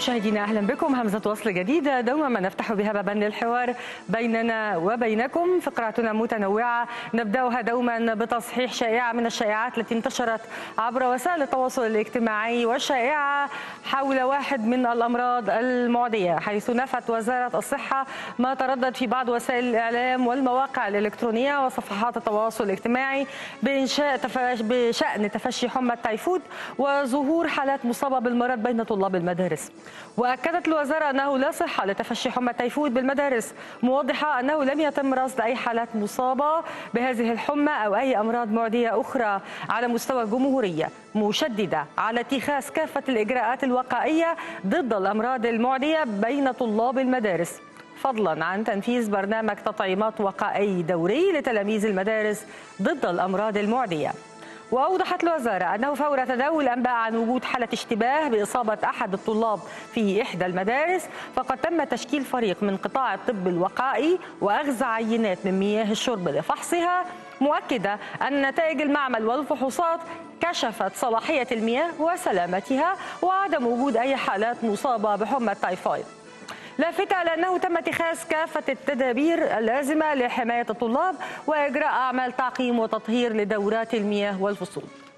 مشاهدينا اهلا بكم همزه وصل جديده دوما ما نفتح بها بابا للحوار بيننا وبينكم فقراتنا متنوعه نبداها دوما بتصحيح شائعه من الشائعات التي انتشرت عبر وسائل التواصل الاجتماعي والشائعه حول واحد من الامراض المعديه حيث نفت وزاره الصحه ما تردد في بعض وسائل الاعلام والمواقع الالكترونيه وصفحات التواصل الاجتماعي بانشاء تفاش بشان تفشي حمى التيفود وظهور حالات مصابه بالمرض بين طلاب المدارس واكدت الوزاره انه لا صحه لتفشي حمى التيفود بالمدارس موضحه انه لم يتم رصد اي حالات مصابه بهذه الحمى او اي امراض معديه اخرى على مستوى الجمهوريه مشدده على اتخاذ كافه الاجراءات الوقائيه ضد الامراض المعديه بين طلاب المدارس فضلا عن تنفيذ برنامج تطعيمات وقائي دوري لتلاميذ المدارس ضد الامراض المعديه وأوضحت الوزارة أنه فور تداول أنباء عن وجود حالة اشتباه بإصابة أحد الطلاب في إحدى المدارس فقد تم تشكيل فريق من قطاع الطب الوقائي وأخذ عينات من مياه الشرب لفحصها مؤكدة أن نتائج المعمل والفحوصات كشفت صلاحية المياه وسلامتها وعدم وجود أي حالات مصابة بحمى التايفويد لافتة لأنه تم اتخاذ كافة التدابير اللازمة لحماية الطلاب وإجراء أعمال تعقيم وتطهير لدورات المياه والفصول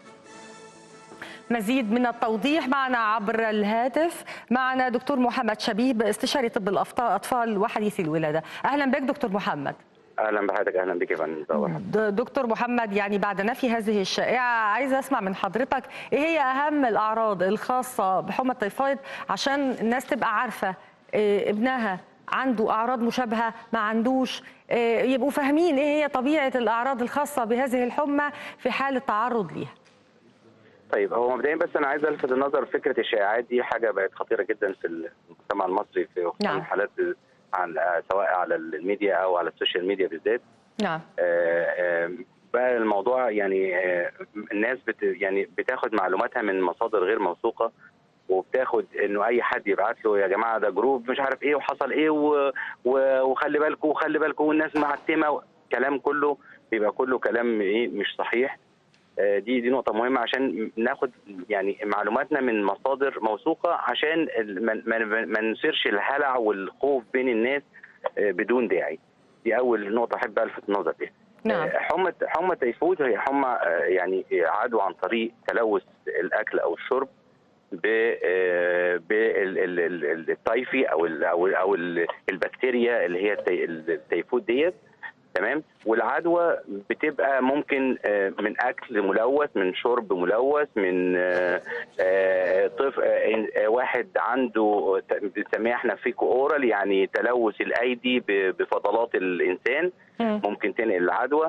مزيد من التوضيح معنا عبر الهاتف معنا دكتور محمد شبيب استشاري طب الأطفال وحديث الولادة أهلا بك دكتور محمد اهلا بحضرتك اهلا بك يا فندم دكتور محمد يعني بعد نفي هذه الشائعه عايزه اسمع من حضرتك ايه هي اهم الاعراض الخاصه بحمى التيفويد عشان الناس تبقى عارفه ابنها عنده اعراض مشابهه ما عندوش يبقوا فاهمين ايه هي طبيعه الاعراض الخاصه بهذه الحمى في حال التعرض ليها طيب هو مبدئيا بس انا عايز الفت النظر فكره الشائعات دي حاجه بقت خطيره جدا في المجتمع المصري في نعم. حالات عن سواء على الميديا او على السوشيال ميديا بالذات نعم بقى الموضوع يعني الناس بت يعني بتاخد معلوماتها من مصادر غير موثوقه وبتاخد انه اي حد يبعت له يا جماعه ده جروب مش عارف ايه وحصل ايه و... و... وخلي بالكم وخلي بالكم والناس معتمه كلام كله بيبقى كله كلام ايه مش صحيح دي دي نقطه مهمه عشان ناخد يعني معلوماتنا من مصادر موثوقه عشان ما ما نثيرش الهلع والخوف بين الناس بدون داعي دي اول نقطه احب الفت النظر ليها نعم. حمى حمى التيفود هي حمى يعني عدوى عن طريق تلوث الاكل او الشرب بالطيفي او ال او ال او ال البكتيريا اللي هي التيفود ديت تمام والعدوى بتبقى ممكن من اكل ملوث من شرب ملوث من طفل واحد عنده بنسميها احنا فيكو اورال يعني تلوث الايدي بفضلات الانسان ممكن تنقل العدوى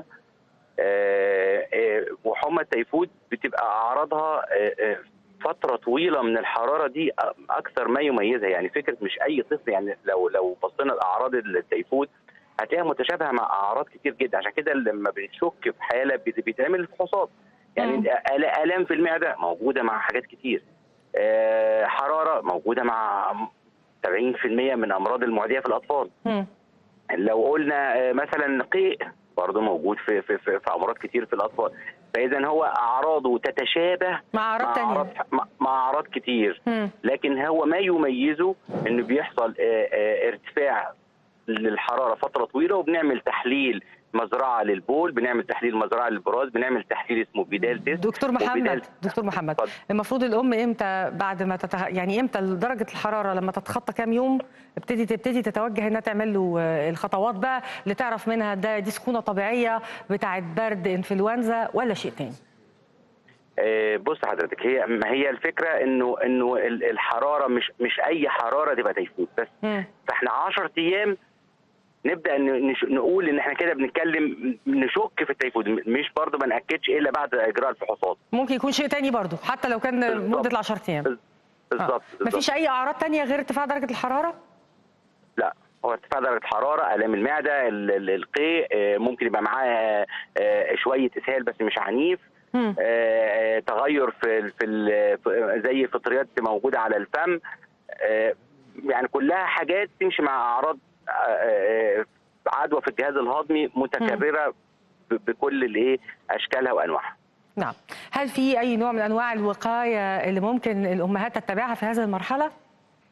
وحمى التيفود بتبقى اعراضها فتره طويله من الحراره دي اكثر ما يميزها يعني فكره مش اي طفل يعني لو لو بصينا لاعراض التيفود هتلاقيها متشابهه مع اعراض كتير جدا عشان كده لما بنشك في حاله بيتعمل فحوصات يعني الام في المعده موجوده مع حاجات كتير حراره موجوده مع 70% من امراض المعديه في الاطفال لو قلنا مثلا قيء برضه موجود في في في, في امراض كتير في الاطفال فاذا هو اعراضه تتشابه مع اعراض ثانيه مع اعراض كتير م. لكن هو ما يميزه انه بيحصل ارتفاع للحراره فتره طويله وبنعمل تحليل مزرعه للبول بنعمل تحليل مزرعه للبراز بنعمل تحليل اسمه بيدال تيست دكتور محمد دكتور محمد فضل. المفروض الام امتى بعد ما تتغ... يعني امتى درجه الحراره لما تتخطى كام يوم ابتدي تبتدي تتوجه انها تعمل له الخطوات بقى اللي تعرف منها ده دي سخونه طبيعيه بتاعه برد انفلونزا ولا شيء تاني بص حضرتك هي ما هي الفكره انه انه الحراره مش مش اي حراره تبقى تيفود بس م. فاحنا 10 ايام نبدا نقول ان احنا كده بنتكلم نشك في التيفود مش برضه ما ناكدش الا بعد اجراء الفحوصات ممكن يكون شيء تاني برضه حتى لو كان مده ال 10 ايام بالظبط آه. مفيش اي اعراض تانية غير ارتفاع درجه الحراره لا هو ارتفاع درجه الحراره الام المعده القيء ممكن يبقى معاه شويه اسهال بس مش عنيف آه تغير في في زي فطريات موجوده على الفم آه يعني كلها حاجات تمشي مع اعراض عدوى في الجهاز الهضمي متكرره بكل الايه اشكالها وانواعها. نعم، هل في اي نوع من انواع الوقايه اللي ممكن الامهات تتبعها في هذه المرحله؟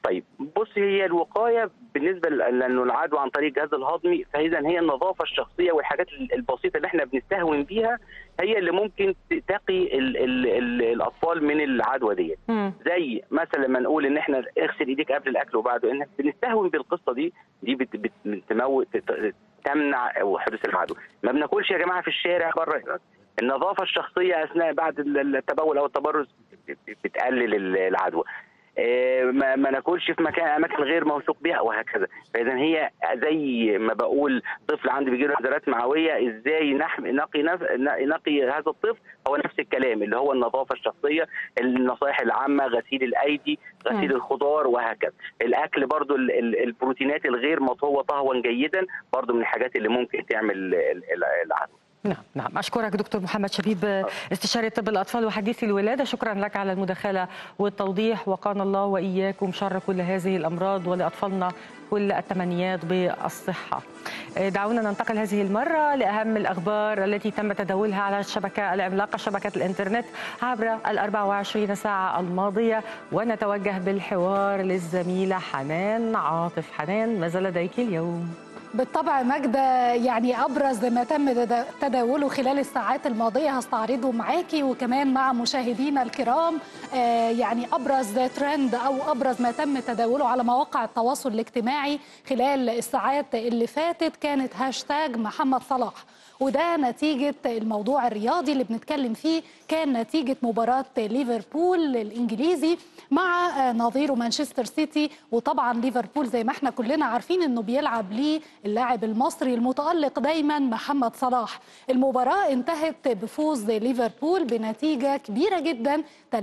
طيب بص هي الوقايه بالنسبه ل- لانه العدوى عن طريق الجهاز الهضمي فاذا هي النظافه الشخصيه والحاجات ال- البسيطه اللي احنا بنستهون بيها هي اللي ممكن ت- تقي ال ال ال الاطفال من العدوى ديت مم. زي مثلا لما نقول ان احنا اغسل ايديك قبل الاكل وبعده ان بنستهون بالقصه دي دي بت بت بتموت ت- تمنع حدوث العدوى ما بناكلش يا جماعه في الشارع بره النظافه الشخصيه اثناء بعد ال- التبول او التبرز بتقلل ال- العدوى آه، ما, ما ناكلش في مكان اماكن غير موثوق بها وهكذا فاذا هي زي ما بقول طفل عنده بيجي له نزلات معويه ازاي نحم نقي نف... نقي هذا الطفل هو نفس الكلام اللي هو النظافه الشخصيه النصائح العامه غسيل الايدي غسيل مم. الخضار وهكذا الاكل برضو ال- ال- البروتينات الغير مطهوه طهوا جيدا برضو من الحاجات اللي ممكن تعمل ال- ال- العدوى نعم نعم أشكرك دكتور محمد شبيب استشاري طب الأطفال وحديث الولادة شكرا لك على المداخلة والتوضيح وقانا الله وإياكم شر كل هذه الأمراض ولأطفالنا كل التمنيات بالصحة دعونا ننتقل هذه المرة لأهم الأخبار التي تم تداولها على الشبكة العملاقة شبكة الإنترنت عبر ال 24 ساعة الماضية ونتوجه بالحوار للزميلة حنان عاطف حنان ماذا لديك اليوم؟ بالطبع ماجدة يعني أبرز ما تم تدا- تداوله خلال الساعات الماضية هستعرضه معاكي وكمان مع مشاهدينا الكرام آه، يعني أبرز ترند أو أبرز ما تم تداوله على مواقع التواصل الاجتماعي خلال الساعات اللي فاتت كانت هاشتاج محمد صلاح وده نتيجة الموضوع الرياضي اللي بنتكلم فيه كان نتيجة مباراة ليفربول الإنجليزي مع آه، نظيره مانشستر سيتي وطبعا ليفربول زي ما احنا كلنا عارفين انه بيلعب ليه اللاعب المصري المتألق دايما محمد صلاح المباراة انتهت بفوز ليفربول بنتيجة كبيرة جدا 3-0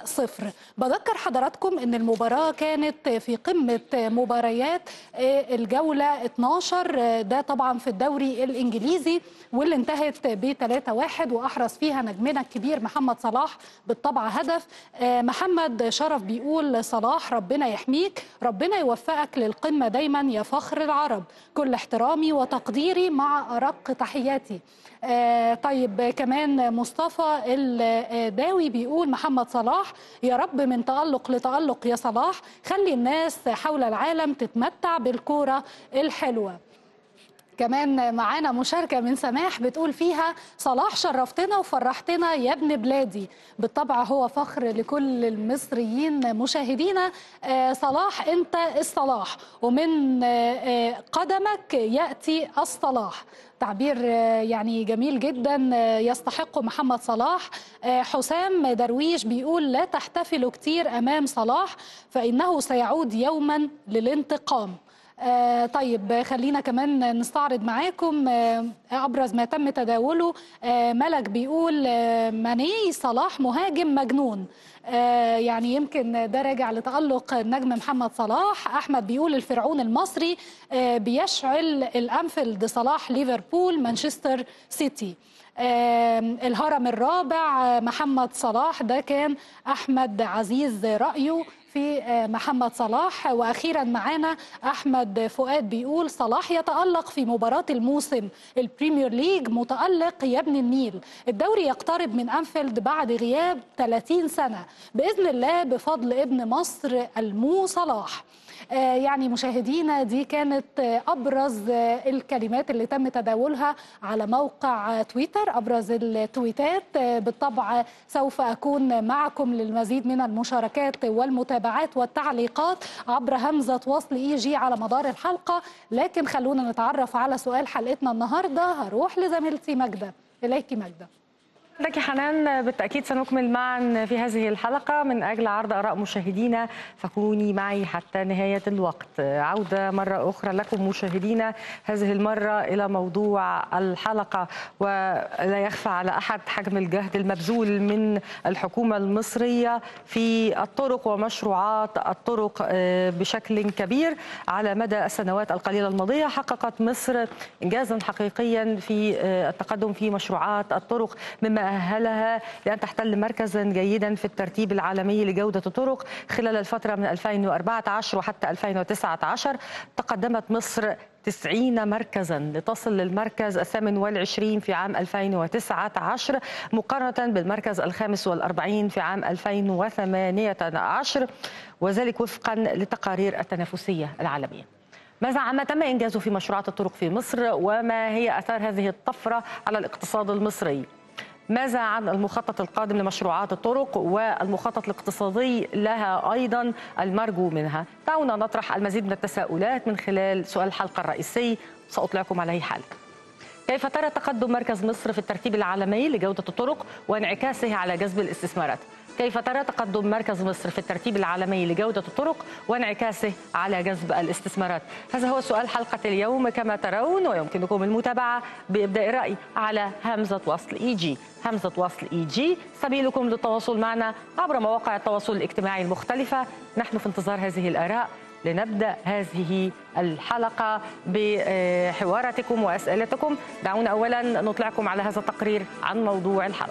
بذكر حضراتكم ان المباراة كانت في قمة مباريات آه، الجولة 12 آه، ده طبعا في الدوري الإنجليزي واللي انتهت ب 3-1 وأحرز فيها نجمنا الكبير محمد صلاح بالطبع هدف آه، محمد شرف بيقول صلاح ربنا يحميك ربنا يوفقك للقمة دايما يا فخر العرب كل احترامي وتقديري مع أرق تحياتي آه، طيب كمان مصطفى الداوي بيقول محمد صلاح يا رب من تألق لتألق يا صلاح خلي الناس حول العالم تتمتع بالكورة الحلوة كمان معانا مشاركة من سماح بتقول فيها صلاح شرفتنا وفرحتنا يا ابن بلادي بالطبع هو فخر لكل المصريين مشاهدينا آه، صلاح انت الصلاح ومن آه، آه، قدمك يأتي الصلاح تعبير آه، يعني جميل جدا آه، يستحق محمد صلاح آه، حسام درويش بيقول لا تحتفلوا كتير أمام صلاح فإنه سيعود يوما للانتقام آه طيب خلينا كمان نستعرض معاكم آه ابرز ما تم تداوله آه ملك بيقول آه ماني صلاح مهاجم مجنون آه يعني يمكن ده راجع لتألق النجم محمد صلاح أحمد بيقول الفرعون المصري آه بيشعل الأنفيلد صلاح ليفربول مانشستر سيتي آه الهرم الرابع آه محمد صلاح ده كان أحمد عزيز رأيه في آه، محمد صلاح واخيرا معانا احمد فؤاد بيقول صلاح يتالق في مباراه الموسم البريمير ليج متالق يا ابن النيل الدوري يقترب من انفيلد بعد غياب 30 سنه باذن الله بفضل ابن مصر المو صلاح آه، يعني مشاهدينا دي كانت آه، ابرز آه، الكلمات اللي تم تداولها على موقع آه، تويتر ابرز التويتات آه، بالطبع سوف اكون معكم للمزيد من المشاركات والمتابعات والتعليقات عبر همزه وصل اي جي على مدار الحلقه لكن خلونا نتعرف على سؤال حلقتنا النهارده هروح لزميلتي ماجده اليك ماجده لك حنان بالتأكيد سنكمل معا في هذه الحلقة من أجل عرض آراء مشاهدينا فكوني معي حتى نهاية الوقت عودة مرة أخرى لكم مشاهدينا هذه المرة إلى موضوع الحلقة ولا يخفى على أحد حجم الجهد المبذول من الحكومة المصرية في الطرق ومشروعات الطرق آه، بشكل كبير على مدى السنوات القليلة الماضية حققت مصر إنجازا حقيقيا في آه، التقدم في مشروعات الطرق مما أهلها لأن تحتل مركزا جيدا في الترتيب العالمي لجودة الطرق خلال الفترة من 2014 وحتى 2019 تقدمت مصر 90 مركزا لتصل للمركز الثامن والعشرين في عام 2019 مقارنة بالمركز الخامس والأربعين في عام 2018 وذلك وفقا للتقارير التنافسية العالمية ماذا عما تم إنجازه في مشروعات الطرق في مصر وما هي أثار هذه الطفرة على الاقتصاد المصري ماذا عن المخطط القادم لمشروعات الطرق والمخطط الاقتصادي لها أيضا المرجو منها دعونا نطرح المزيد من التساؤلات من خلال سؤال الحلقة الرئيسي سأطلعكم عليه حالا كيف ترى تقدم مركز مصر في الترتيب العالمي لجودة الطرق وانعكاسه على جذب الاستثمارات كيف ترى تقدم مركز مصر في الترتيب العالمي لجودة الطرق وانعكاسه على جذب الاستثمارات هذا هو سؤال حلقة اليوم كما ترون ويمكنكم المتابعة بإبداء الرأي على همزة وصل إي جي همزة وصل إي جي سبيلكم للتواصل معنا عبر مواقع التواصل الاجتماعي المختلفة نحن في انتظار هذه الآراء لنبدا هذه الحلقه بحواراتكم واسئلتكم دعونا اولا نطلعكم على هذا التقرير عن موضوع الحلقه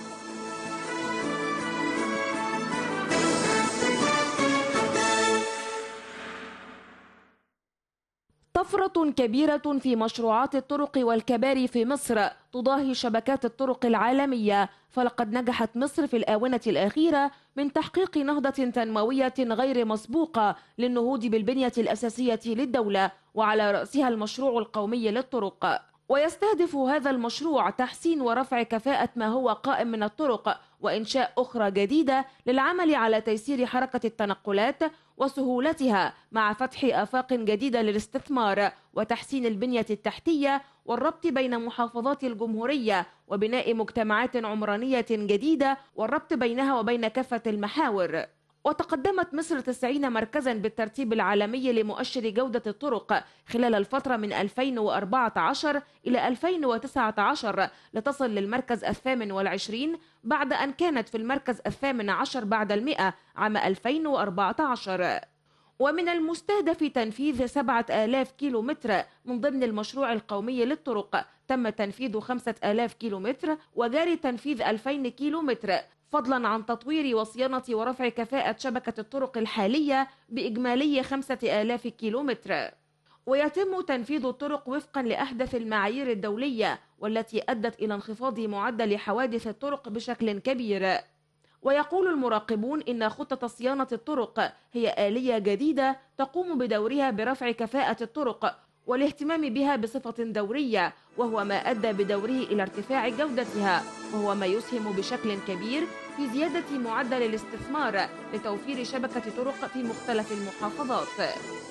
طفرة كبيرة في مشروعات الطرق والكباري في مصر تضاهي شبكات الطرق العالمية فلقد نجحت مصر في الآونة الأخيرة من تحقيق نهضة تنموية غير مسبوقة للنهوض بالبنية الأساسية للدولة وعلى رأسها المشروع القومي للطرق ويستهدف هذا المشروع تحسين ورفع كفاءة ما هو قائم من الطرق وإنشاء أخرى جديدة للعمل على تيسير حركة التنقلات وسهولتها مع فتح آفاق جديدة للاستثمار وتحسين البنية التحتية والربط بين محافظات الجمهورية وبناء مجتمعات عمرانية جديدة والربط بينها وبين كافة المحاور وتقدمت مصر 90 مركزا بالترتيب العالمي لمؤشر جودة الطرق خلال الفترة من 2014 إلى 2019 لتصل للمركز الثامن والعشرين بعد أن كانت في المركز الثامن عشر بعد المئة عام 2014 ومن المستهدف تنفيذ سبعة آلاف كيلو متر من ضمن المشروع القومي للطرق تم تنفيذ خمسة آلاف كيلو متر وجاري تنفيذ ألفين كيلو متر فضلا عن تطوير وصيانة ورفع كفاءة شبكة الطرق الحالية بإجمالي خمسة آلاف كيلومتر ويتم تنفيذ الطرق وفقا لأحدث المعايير الدولية والتي أدت إلى انخفاض معدل حوادث الطرق بشكل كبير ويقول المراقبون إن خطة صيانة الطرق هي آلية جديدة تقوم بدورها برفع كفاءة الطرق والاهتمام بها بصفة دورية وهو ما أدى بدوره إلى ارتفاع جودتها وهو ما يسهم بشكل كبير في زيادة معدل الاستثمار لتوفير شبكة طرق في مختلف المحافظات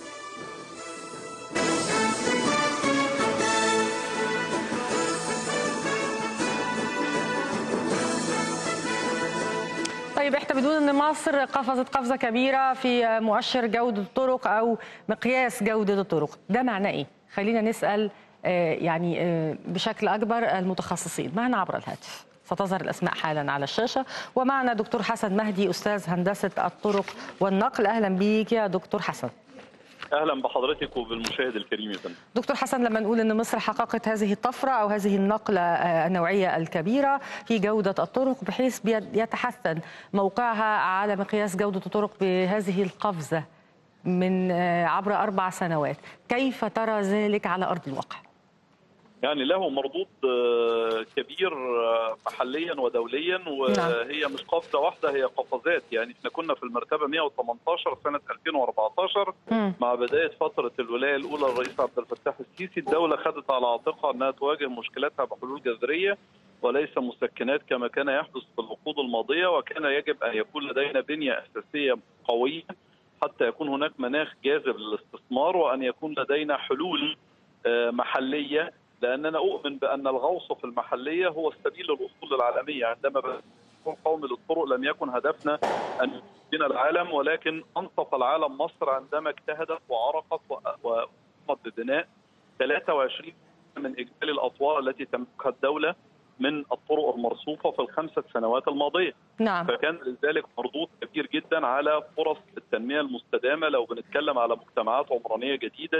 طيب احنا بدون ان مصر قفزت قفزه كبيره في مؤشر جوده الطرق او مقياس جوده الطرق ده معناه ايه خلينا نسال يعني بشكل اكبر المتخصصين معنا عبر الهاتف ستظهر الاسماء حالا على الشاشه ومعنا دكتور حسن مهدي استاذ هندسه الطرق والنقل اهلا بيك يا دكتور حسن اهلا بحضرتك وبالمشاهد الكريم يا فندم دكتور حسن لما نقول ان مصر حققت هذه الطفره او هذه النقله النوعيه الكبيره في جوده الطرق بحيث يتحسن موقعها على مقياس جوده الطرق بهذه القفزه من عبر اربع سنوات كيف ترى ذلك على ارض الواقع يعني له مردود كبير محليا ودوليا وهي مش قفزه واحده هي قفزات يعني احنا كنا في المرتبه 118 سنه 2014 مع بدايه فتره الولايه الاولى للرئيس عبد الفتاح السيسي الدوله خدت على عاتقها انها تواجه مشكلاتها بحلول جذريه وليس مسكنات كما كان يحدث في العقود الماضيه وكان يجب ان يكون لدينا بنيه اساسيه قويه حتى يكون هناك مناخ جاذب للاستثمار وان يكون لدينا حلول محليه لاننا اؤمن بان الغوص في المحليه هو السبيل للوصول للعالميه عندما التنظيم القومي للطرق لم يكن هدفنا ان يدينا العالم ولكن انصف العالم مصر عندما اجتهدت وعرقت وقامت ببناء 23 من اجمالي الاطوار التي تملكها الدوله من الطرق المرصوفه في الخمسه سنوات الماضيه. نعم. فكان لذلك مردود كبير جدا على فرص التنميه المستدامه لو بنتكلم على مجتمعات عمرانيه جديده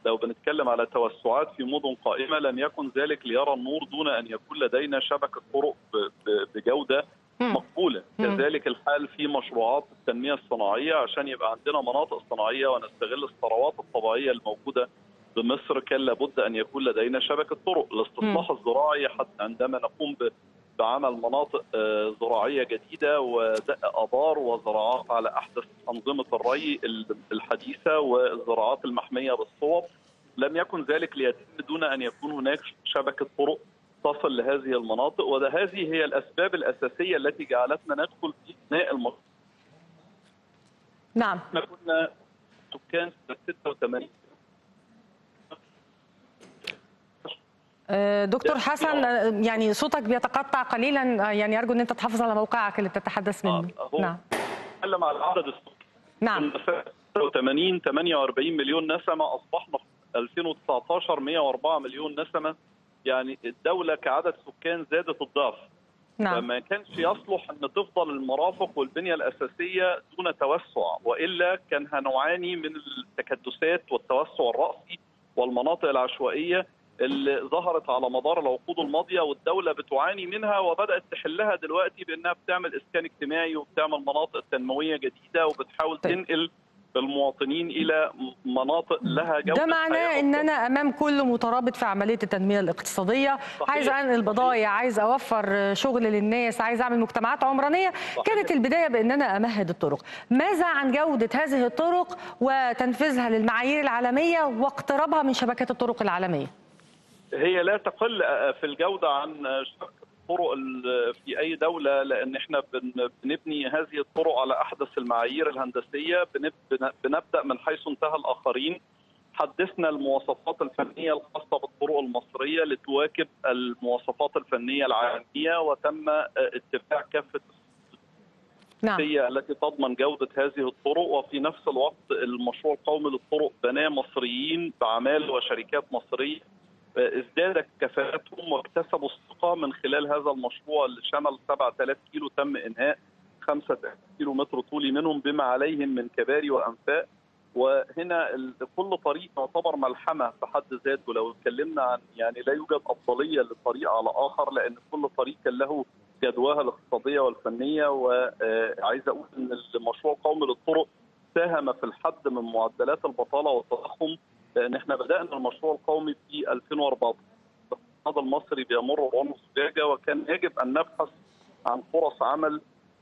لو بنتكلم على توسعات في مدن قائمه لن يكن ذلك ليرى النور دون ان يكون لدينا شبكه طرق بجوده مقبوله كذلك الحال في مشروعات التنميه الصناعيه عشان يبقى عندنا مناطق صناعيه ونستغل الثروات الطبيعيه الموجوده بمصر كان لابد ان يكون لدينا شبكه طرق الاستصلاح الزراعي حتى عندما نقوم بعمل مناطق زراعيه جديده ودق ابار وزراعات على احدث انظمه الري الحديثه والزراعات المحميه بالصوب لم يكن ذلك ليتم دون ان يكون هناك شبكه طرق تصل لهذه المناطق وهذه هي الاسباب الاساسيه التي جعلتنا ندخل في بناء المناطق. نعم. احنا كنا سكان 86 دكتور حسن يعني صوتك بيتقطع قليلا يعني ارجو ان انت تحافظ على موقعك اللي بتتحدث منه آه نعم نتكلم على عدد السكان نعم 80 48 مليون نسمه اصبحنا في 2019 104 مليون نسمه يعني الدوله كعدد سكان زادت الضعف نعم. فما كانش يصلح ان تفضل المرافق والبنيه الاساسيه دون توسع والا كان هنعاني من التكدسات والتوسع الراسي والمناطق العشوائيه اللي ظهرت على مدار العقود الماضيه والدوله بتعاني منها وبدات تحلها دلوقتي بانها بتعمل اسكان اجتماعي وبتعمل مناطق تنمويه جديده وبتحاول طيب. تنقل المواطنين الى مناطق لها جوده ده معناه ان انا امام كل مترابط في عمليه التنميه الاقتصاديه صحيح. عايز انقل بضايع عايز اوفر شغل للناس عايز اعمل مجتمعات عمرانيه صحيح. كانت البدايه بان انا امهد الطرق ماذا عن جوده هذه الطرق وتنفيذها للمعايير العالميه واقترابها من شبكات الطرق العالميه هي لا تقل في الجوده عن شبكه الطرق في اي دوله لان احنا بنبني هذه الطرق على احدث المعايير الهندسيه بنبدا من حيث انتهى الاخرين حدثنا المواصفات الفنيه الخاصه بالطرق المصريه لتواكب المواصفات الفنيه العالميه وتم اتباع كافه نعم. التي تضمن جودة هذه الطرق وفي نفس الوقت المشروع القومي للطرق بناه مصريين بعمال وشركات مصرية ازدادت كفاءتهم واكتسبوا الثقه من خلال هذا المشروع اللي شمل 7000 كيلو تم انهاء 5 كيلو متر طولي منهم بما عليهم من كباري وانفاق وهنا كل طريق يعتبر ملحمه في حد ذاته لو اتكلمنا عن يعني لا يوجد افضليه لطريق على اخر لان كل طريق كان له جدواها الاقتصاديه والفنيه وعايز اقول ان المشروع القومي للطرق ساهم في الحد من معدلات البطاله والتضخم لان احنا بدانا المشروع القومي في 2014 الاقتصاد المصري بيمر بعمر زجاجه وكان يجب ان نبحث عن فرص عمل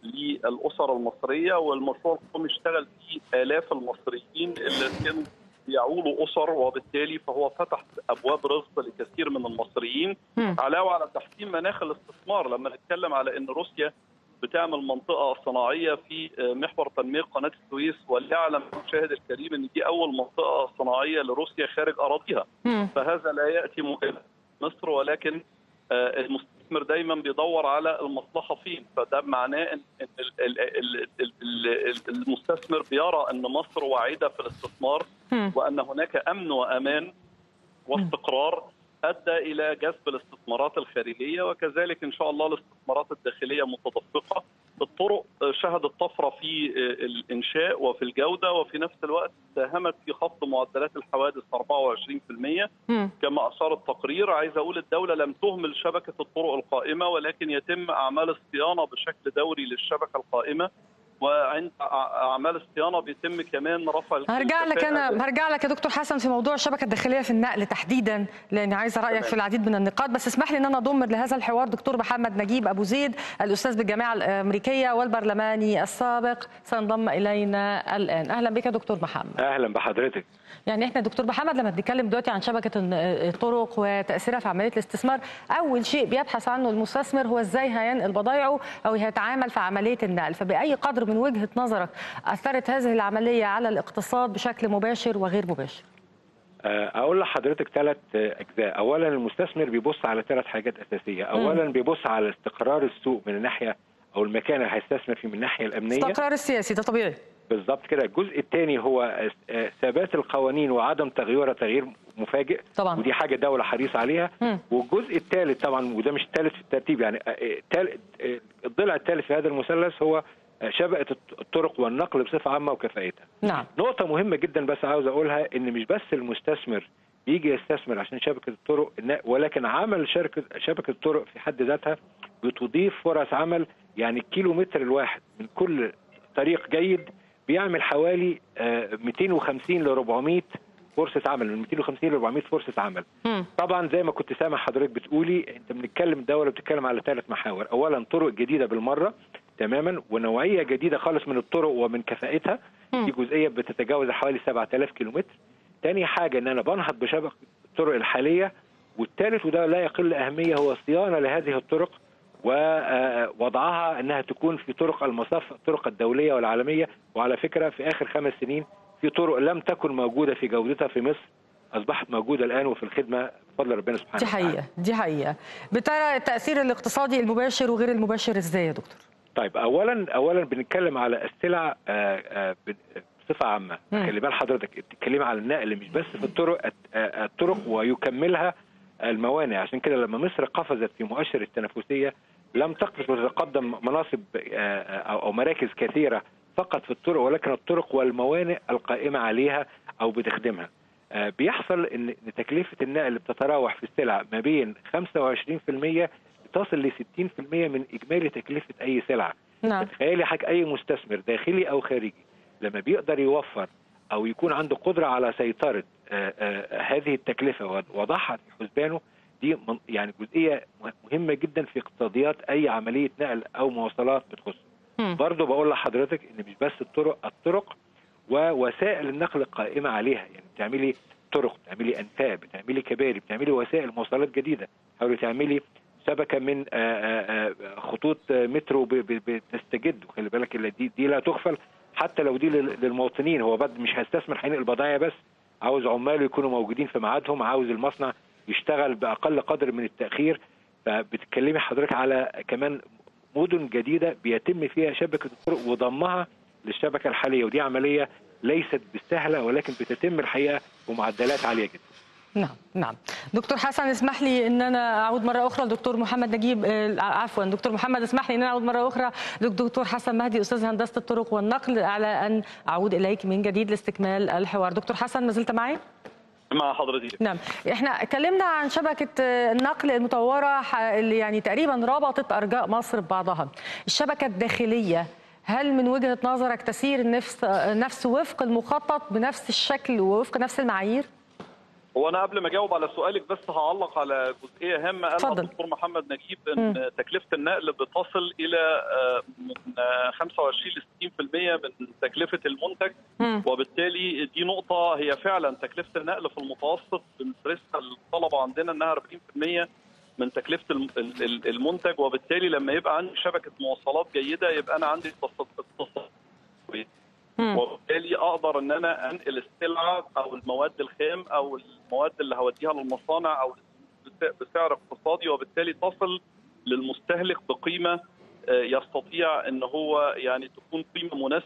للاسر المصريه والمشروع القومي اشتغل فيه الاف المصريين اللي كانوا بيعولوا اسر وبالتالي فهو فتح ابواب رزق لكثير من المصريين علاوه على تحسين مناخ الاستثمار لما نتكلم على ان روسيا بتعمل منطقه صناعيه في محور تنميه قناه السويس وليعلم المشاهد الكريم ان دي اول منطقه صناعيه لروسيا خارج اراضيها فهذا لا ياتي مؤلم مصر ولكن المستثمر دايما بيدور على المصلحه فين فده معناه ان المستثمر بيرى ان مصر واعده في الاستثمار وان هناك امن وامان واستقرار ادى الى جذب الاستثمارات الخارجيه وكذلك ان شاء الله الاستثمارات الداخليه متدفقه الطرق شهدت طفره في الانشاء وفي الجوده وفي نفس الوقت ساهمت في خفض معدلات الحوادث 24% كما اشار التقرير عايز اقول الدوله لم تهمل شبكه الطرق القائمه ولكن يتم اعمال الصيانه بشكل دوري للشبكه القائمه وعند اعمال الصيانه بيتم كمان رفع هرجع لك انا هرجع لك يا دكتور حسن في موضوع الشبكه الداخليه في النقل تحديدا لان عايزه رايك تمام. في العديد من النقاط بس اسمح لي ان انا اضم لهذا الحوار دكتور محمد نجيب ابو زيد الاستاذ بالجامعه الامريكيه والبرلماني السابق سينضم الينا الان اهلا بك يا دكتور محمد اهلا بحضرتك يعني احنا دكتور محمد لما بنتكلم دلوقتي عن شبكه الطرق وتاثيرها في عمليه الاستثمار اول شيء بيبحث عنه المستثمر هو ازاي هينقل بضايعه او هيتعامل في عمليه النقل فباي قدر من وجهه نظرك اثرت هذه العمليه على الاقتصاد بشكل مباشر وغير مباشر اقول لحضرتك ثلاث اجزاء اولا المستثمر بيبص على ثلاث حاجات اساسيه اولا بيبص على استقرار السوق من الناحيه او المكان اللي هيستثمر فيه من الناحيه الامنيه الاستقرار السياسي ده طبيعي بالظبط كده الجزء الثاني هو ثبات القوانين وعدم تغييرها تغيير مفاجئ طبعا ودي حاجه دوله حريصه عليها م. والجزء الثالث طبعا وده مش الثالث في الترتيب يعني الضلع الثالث في هذا المثلث هو شبكه الطرق والنقل بصفه عامه وكفاءتها. نعم نقطه مهمه جدا بس عاوز اقولها ان مش بس المستثمر بيجي يستثمر عشان شبكه الطرق ولكن عمل شركه شبكه الطرق في حد ذاتها بتضيف فرص عمل يعني الكيلو متر الواحد من كل طريق جيد بيعمل حوالي 250 ل 400 فرصه عمل من 250 ل 400 فرصه عمل مم. طبعا زي ما كنت سامع حضرتك بتقولي انت بنتكلم الدوله بتتكلم على ثلاث محاور اولا طرق جديده بالمره تماما ونوعيه جديده خالص من الطرق ومن كفاءتها مم. دي جزئيه بتتجاوز حوالي 7000 كيلومتر تاني حاجه ان انا بنهض بشبكه الطرق الحاليه والثالث وده لا يقل اهميه هو الصيانه لهذه الطرق ووضعها انها تكون في طرق المصاف الطرق الدوليه والعالميه وعلى فكره في اخر خمس سنين في طرق لم تكن موجوده في جودتها في مصر اصبحت موجوده الان وفي الخدمه بفضل ربنا سبحانه دي حقيقه دي حقيقه بترى التاثير الاقتصادي المباشر وغير المباشر ازاي يا دكتور طيب اولا اولا بنتكلم على السلع بصفه عامه مم. خلي بال حضرتك بتتكلمي على النقل مش بس في الطرق الطرق ويكملها الموانئ عشان كده لما مصر قفزت في مؤشر التنافسيه لم تقفز وتتقدم مناصب او أو مراكز كثيره فقط في الطرق ولكن الطرق والموانئ القائمه عليها او بتخدمها آه، بيحصل ان إن تكلفه النقل بتتراوح في السلع ما بين 25% تصل ل 60% من اجمالي تكلفه اي سلعه نعم تخيلي حاجة اي مستثمر داخلي او خارجي لما بيقدر يوفر او يكون عنده قدره على سيطره آه، آه، هذه التكلفه ووضعها في حسبانه دي من- يعني جزئيه مهمه جدا في اقتصاديات اي عمليه نقل او مواصلات بتخص مم. برضه بقول لحضرتك ان مش بس الطرق الطرق ووسائل النقل القائمه عليها يعني بتعملي طرق بتعملي انفاق بتعملي كباري بتعملي وسائل مواصلات جديده حاولي تعملي شبكه من آه، آه، آه، خطوط آه، مترو ب- ب- بتستجد وخلي بالك اللي دي دي لا تغفل حتى لو دي لل- للمواطنين هو بد مش هيستثمر هينقل بضايع بس عاوز عماله يكونوا موجودين في ميعادهم عاوز المصنع يشتغل باقل قدر من التاخير فبتتكلمي حضرتك على كمان مدن جديده بيتم فيها شبكه الطرق وضمها للشبكه الحاليه ودي عمليه ليست بالسهله ولكن بتتم الحقيقه بمعدلات عاليه جدا نعم نعم دكتور حسن اسمح لي ان انا اعود مره اخرى لدكتور محمد نجيب آه، عفوا دكتور محمد اسمح لي ان انا اعود مره اخرى للدكتور حسن مهدي استاذ هندسه الطرق والنقل على ان اعود اليك من جديد لاستكمال الحوار دكتور حسن ما زلت معي مع حضرتك نعم احنا اتكلمنا عن شبكه آه، النقل المطوره ح- اللي يعني تقريبا ربطت ارجاء مصر ببعضها الشبكه الداخليه هل من وجهه نظرك تسير نفس آه، نفس وفق المخطط بنفس الشكل ووفق نفس المعايير هو انا قبل ما اجاوب على سؤالك بس هعلق على جزئيه هامه قالها اتفضل. الدكتور محمد نجيب ان تكلفه النقل بتصل الى آه، من آه، 25 ل 60% من تكلفه المنتج مم. وبالتالي دي نقطه هي فعلا تكلفه النقل في المتوسط بندرسها الطلبه عندنا انها 40% من تكلفه الم- ال- ال- المنتج وبالتالي لما يبقى عندي شبكه مواصلات جيده يبقى انا عندي اقتصاد اقتصاد كويس. مم. وبالتالي اقدر ان انا انقل السلعه او المواد الخام او المواد اللي هوديها للمصانع او بس- بسعر اقتصادي وبالتالي تصل للمستهلك بقيمه آه، يستطيع ان هو يعني تكون قيمه مناسبه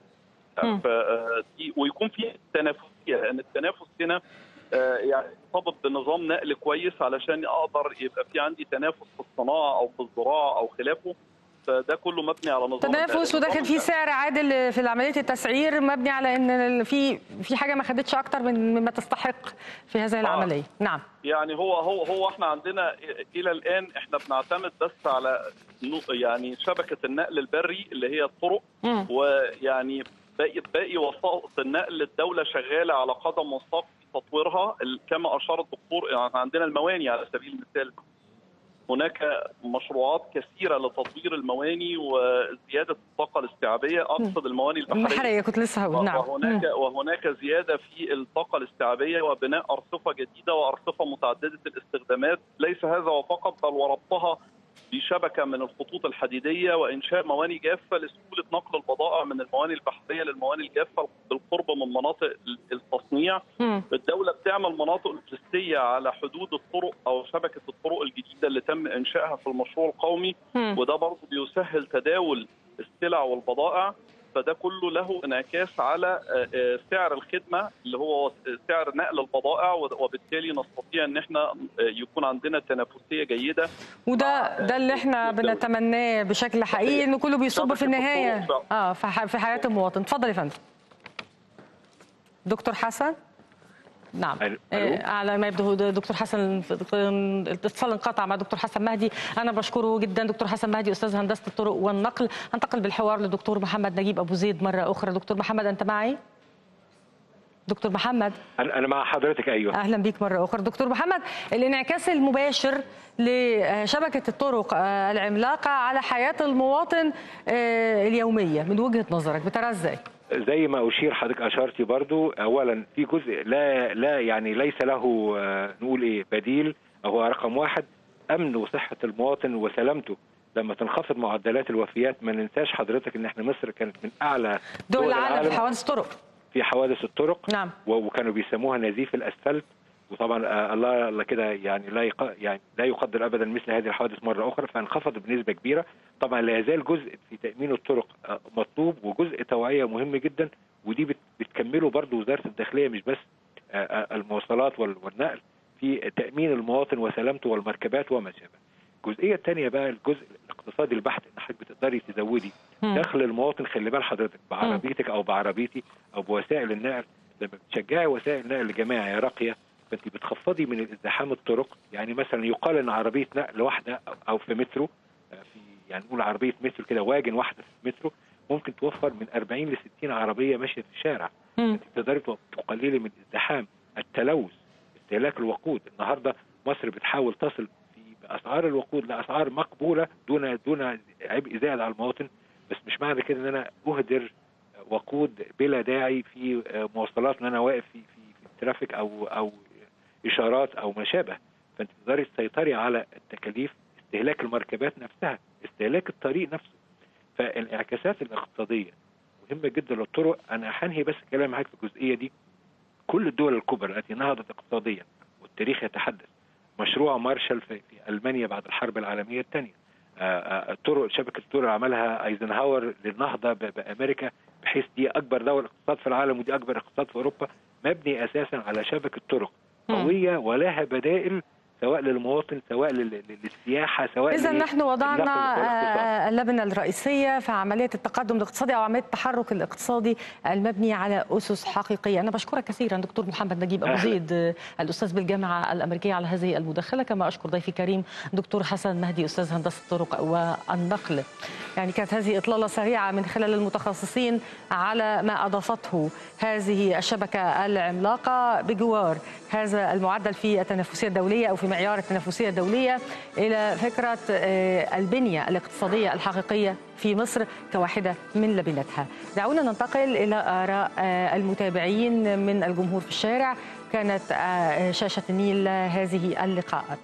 مم. ف- آه، دي- ويكون في تنافسيه لان التنافس هنا آه، يعني مرتبط بنظام نقل كويس علشان اقدر يبقى في عندي تنافس في الصناعه او في الزراعه او خلافه فده كله مبني على نظام تنافس النقل. وداخل فيه سعر عادل في عمليه التسعير مبني على ان ال- في في حاجه ما خدتش اكتر من مما تستحق في هذه العمليه نعم يعني هو هو هو احنا عندنا الى الان احنا بنعتمد بس على نو- يعني شبكه النقل البري اللي هي الطرق مم. ويعني باقي باقي وسائط النقل الدوله شغاله على قدم وساق في تطويرها ال- كما اشار الدكتور يعني عندنا المواني على سبيل المثال هناك مشروعات كثيره لتطوير المواني وزياده الطاقه الاستيعابيه اقصد المواني البحريه البحريه كنت لسه هقول نعم وهناك مم. وهناك زياده في الطاقه الاستيعابيه وبناء ارصفه جديده وارصفه متعدده الاستخدامات ليس هذا وفقط بل وربطها بشبكه من الخطوط الحديديه وانشاء مواني جافه لسهوله نقل البضائع من المواني البحريه للمواني الجافه بالقرب من مناطق التصنيع مم. الدولة بتعمل مناطق لوجستية على حدود الطرق أو شبكة الطرق الجديدة اللي تم إنشائها في المشروع القومي مم. وده برضه بيسهل تداول السلع والبضائع فده كله له انعكاس على آه، آه، سعر الخدمه اللي هو سعر نقل البضائع وبالتالي نستطيع ان احنا آه، يكون عندنا تنافسيه جيده وده ده اللي احنا بنتمناه بشكل حقيقي انه كله بيصب في النهايه اه في ح- في حياه المواطن اتفضل يا فندم دكتور حسن نعم ألو. آه، على ما يبدو دكتور حسن الاتصال انقطع مع دكتور حسن مهدي انا بشكره جدا دكتور حسن مهدي استاذ هندسه الطرق والنقل هنتقل بالحوار للدكتور محمد نجيب ابو زيد مره اخرى دكتور محمد انت معي دكتور محمد انا أنا مع حضرتك ايوه اهلا بيك مره اخرى دكتور محمد الانعكاس المباشر لشبكه الطرق آه، العملاقه على حياه المواطن آه، اليوميه من وجهه نظرك بترى ازاي زي ما اشير حضرتك اشرتي برضو اولا في جزء لا لا يعني ليس له آه، نقول ايه بديل هو رقم واحد امن وصحه المواطن وسلامته لما تنخفض معدلات الوفيات ما ننساش حضرتك ان احنا مصر كانت من اعلى دول العالم في حوادث طرق في حوادث الطرق نعم. و- وكانوا بيسموها نزيف الاسفلت وطبعا آه، الله الله كده يعني لا يق... يعني لا يقدر ابدا مثل هذه الحوادث مره اخرى فانخفض بنسبه كبيره طبعا لا يزال جزء في تامين الطرق آه، مطلوب وجزء توعيه مهم جدا ودي بت... بتكمله برضو وزاره الداخليه مش بس آه، آه، المواصلات وال... والنقل في تامين المواطن وسلامته والمركبات وما شابه الجزئيه الثانيه بقى الجزء الاقتصادي البحت ان حضرتك بتقدري تزودي مم. دخل المواطن خلي بال حضرتك بعربيتك او بعربيتي او بوسائل النقل لما بتشجعي وسائل نقل جماعي راقيه فانت بتخفضي من الازدحام الطرق يعني مثلا يقال ان عربيه نقل واحده أو- او في مترو آه، في يعني نقول عربيه مترو كده واجن واحده في مترو ممكن توفر من 40 ل 60 عربيه ماشيه في الشارع مم. انت تقدري تو- تقللي من ازدحام التلوث استهلاك الوقود النهارده مصر بتحاول تصل في باسعار الوقود لاسعار مقبوله دون دون عبء زائد على المواطن بس مش معنى كده ان انا اهدر وقود بلا داعي في مواصلات ان انا واقف في في, في الترافيك او او اشارات او ما شابه فانت تقدري تسيطري على التكاليف استهلاك المركبات نفسها استهلاك الطريق نفسه فالانعكاسات الاقتصاديه مهمه جدا للطرق انا هنهي بس كلام معاك في الجزئيه دي كل الدول الكبرى التي نهضت اقتصاديا والتاريخ يتحدث مشروع مارشال في, في المانيا بعد الحرب العالميه الثانيه الطرق شبكه الطرق اللي عملها ايزنهاور للنهضه ب- بامريكا بحيث دي اكبر دوله اقتصاد في العالم ودي اكبر اقتصاد في اوروبا مبني اساسا على شبكه طرق مم. قويه ولها بدائل سواء للمواطن سواء لل- لل- للسياحه سواء إذا لل- نحن وضعنا للنقل والاقتصاد. آه، اللبنة الرئيسية في عملية التقدم الاقتصادي أو عملية التحرك الاقتصادي المبني على أسس حقيقية أنا بشكرك كثيرا دكتور محمد نجيب أبو أهلا. زيد آه، الأستاذ بالجامعة الأمريكية على هذه المداخلة كما أشكر ضيفي كريم دكتور حسن مهدي أستاذ هندسة الطرق والنقل يعني كانت هذه إطلالة سريعة من خلال المتخصصين على ما أضافته هذه الشبكة العملاقة بجوار هذا المعدل في التنافسية الدولية أو في معيار التنافسية الدولية إلى فكرة آه، البنية الاقتصادية الحقيقية في مصر كواحدة من لبنتها دعونا ننتقل إلى آراء آه، المتابعين من الجمهور في الشارع كانت آه، شاشة النيل هذه اللقاءات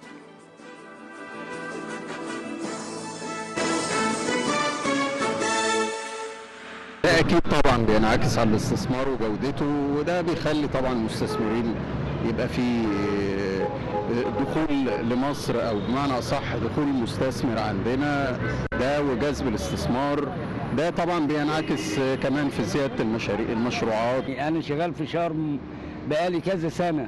ده اكيد طبعا بينعكس على الاستثمار وجودته وده بيخلي طبعا المستثمرين يبقى في دخول لمصر او بمعنى اصح دخول المستثمر عندنا ده وجذب الاستثمار ده طبعا بينعكس كمان في زياده المشاريع المشروعات انا شغال في شرم بقالي كذا سنه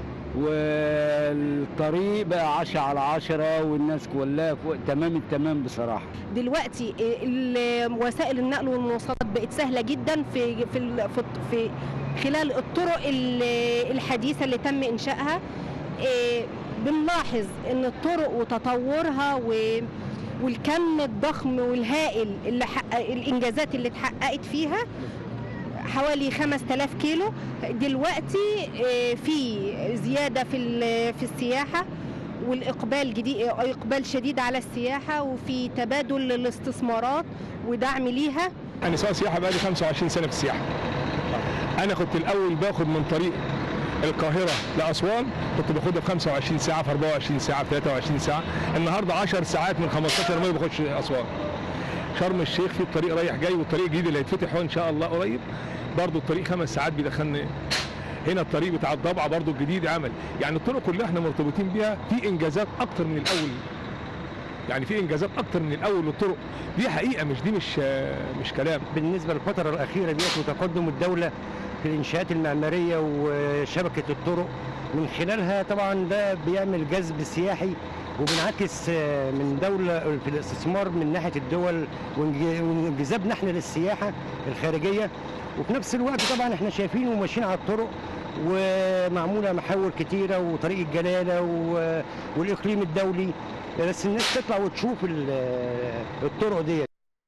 والطريق بقى عشرة على عشرة والناس كلها كو- تمام التمام بصراحة دلوقتي ال- وسائل النقل والمواصلات بقت سهله جدا في في ال- في في خلال الطرق ال- الحديثه اللي تم انشائها إيه، بنلاحظ ان الطرق وتطورها و والكم الضخم والهائل اللي حقق الانجازات اللي اتحققت فيها حوالي 5000 كيلو دلوقتي إيه، في زياده في ال- في السياحه والاقبال جديد اقبال شديد على السياحه وفي تبادل الاستثمارات ودعم ليها انا سواق سياحه بقالي 25 سنه في السياحه انا كنت الاول باخد من طريق القاهره لاسوان كنت باخدها في 25 ساعه في 24 ساعه في 23 ساعه النهارده 10 ساعات من 15 ما باخدش اسوان شرم الشيخ في الطريق رايح جاي والطريق الجديد اللي هيتفتح هو ان شاء الله قريب برضو الطريق خمس ساعات بيدخلني هنا الطريق بتاع الضبعه برضو الجديد عمل يعني الطرق كلها احنا مرتبطين بيها في انجازات اكتر من الاول يعني في انجازات اكتر من الاول للطرق دي حقيقه مش دي مش مش كلام بالنسبه للفتره الاخيره ديت وتقدم الدوله في الانشاءات المعماريه وشبكه الطرق من خلالها طبعا ده بيعمل جذب سياحي وبنعكس من دولة في الاستثمار من ناحية الدول وانجذابنا احنا للسياحة الخارجية وفي نفس الوقت طبعا احنا شايفين وماشيين على الطرق ومعمولة محاور كتيرة وطريق الجلالة والإقليم الدولي بس الناس تطلع وتشوف الطرق دي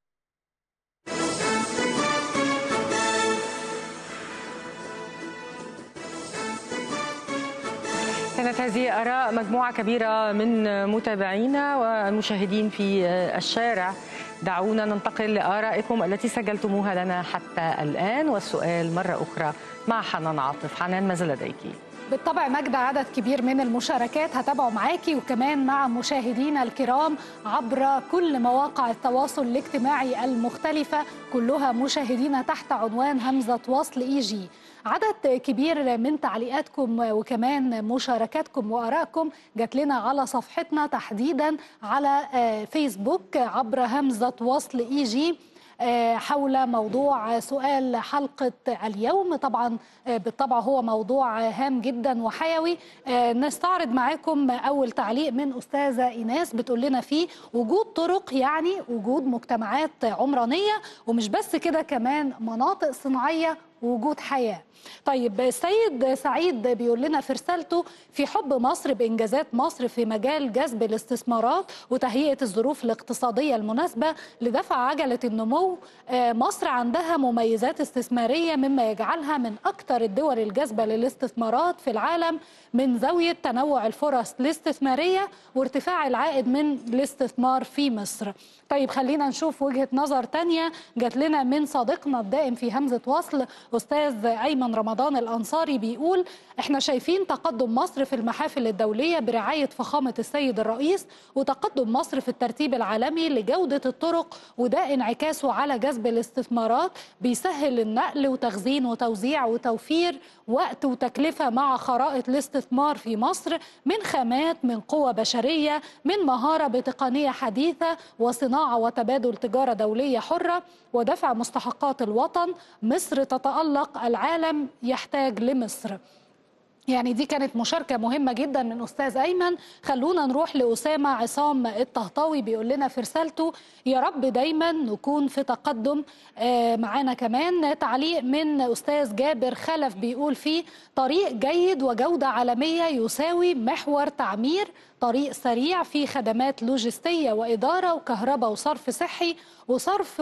كانت هذه آراء مجموعة كبيرة من متابعينا والمشاهدين في الشارع دعونا ننتقل لآرائكم التي سجلتموها لنا حتى الآن والسؤال مرة أخرى مع حنان عاطف حنان ماذا لديك؟ بالطبع مجد عدد كبير من المشاركات هتابعه معاكي وكمان مع مشاهدينا الكرام عبر كل مواقع التواصل الاجتماعي المختلفة كلها مشاهدينا تحت عنوان همزة وصل إي جي عدد كبير من تعليقاتكم وكمان مشاركاتكم وارائكم جات لنا على صفحتنا تحديدا على فيسبوك عبر همزه وصل اي جي حول موضوع سؤال حلقة اليوم طبعا بالطبع هو موضوع هام جدا وحيوي نستعرض معاكم أول تعليق من أستاذة إيناس بتقول لنا فيه وجود طرق يعني وجود مجتمعات عمرانية ومش بس كده كمان مناطق صناعية وجود حياه. طيب السيد سعيد بيقول لنا في رسالته في حب مصر بانجازات مصر في مجال جذب الاستثمارات وتهيئه الظروف الاقتصاديه المناسبه لدفع عجله النمو مصر عندها مميزات استثماريه مما يجعلها من اكثر الدول الجاذبه للاستثمارات في العالم من زاويه تنوع الفرص الاستثماريه وارتفاع العائد من الاستثمار في مصر. طيب خلينا نشوف وجهه نظر تانية جات لنا من صديقنا الدائم في همزه وصل استاذ ايمن رمضان الانصاري بيقول احنا شايفين تقدم مصر في المحافل الدوليه برعايه فخامه السيد الرئيس وتقدم مصر في الترتيب العالمي لجوده الطرق وده انعكاسه على جذب الاستثمارات بيسهل النقل وتخزين وتوزيع وتوفير وقت وتكلفه مع خرائط الاستثمار في مصر من خامات من قوة بشريه من مهاره بتقنيه حديثه وصناعه وتبادل تجاره دوليه حره ودفع مستحقات الوطن مصر تتألق العالم يحتاج لمصر يعني دي كانت مشاركة مهمة جدا من أستاذ أيمن خلونا نروح لأسامة عصام الطهطاوي بيقول لنا في رسالته يا رب دايما نكون في تقدم آه معانا كمان تعليق من أستاذ جابر خلف بيقول فيه طريق جيد وجودة عالمية يساوي محور تعمير طريق سريع فيه خدمات لوجستية وإدارة وكهرباء وصرف صحي وصرف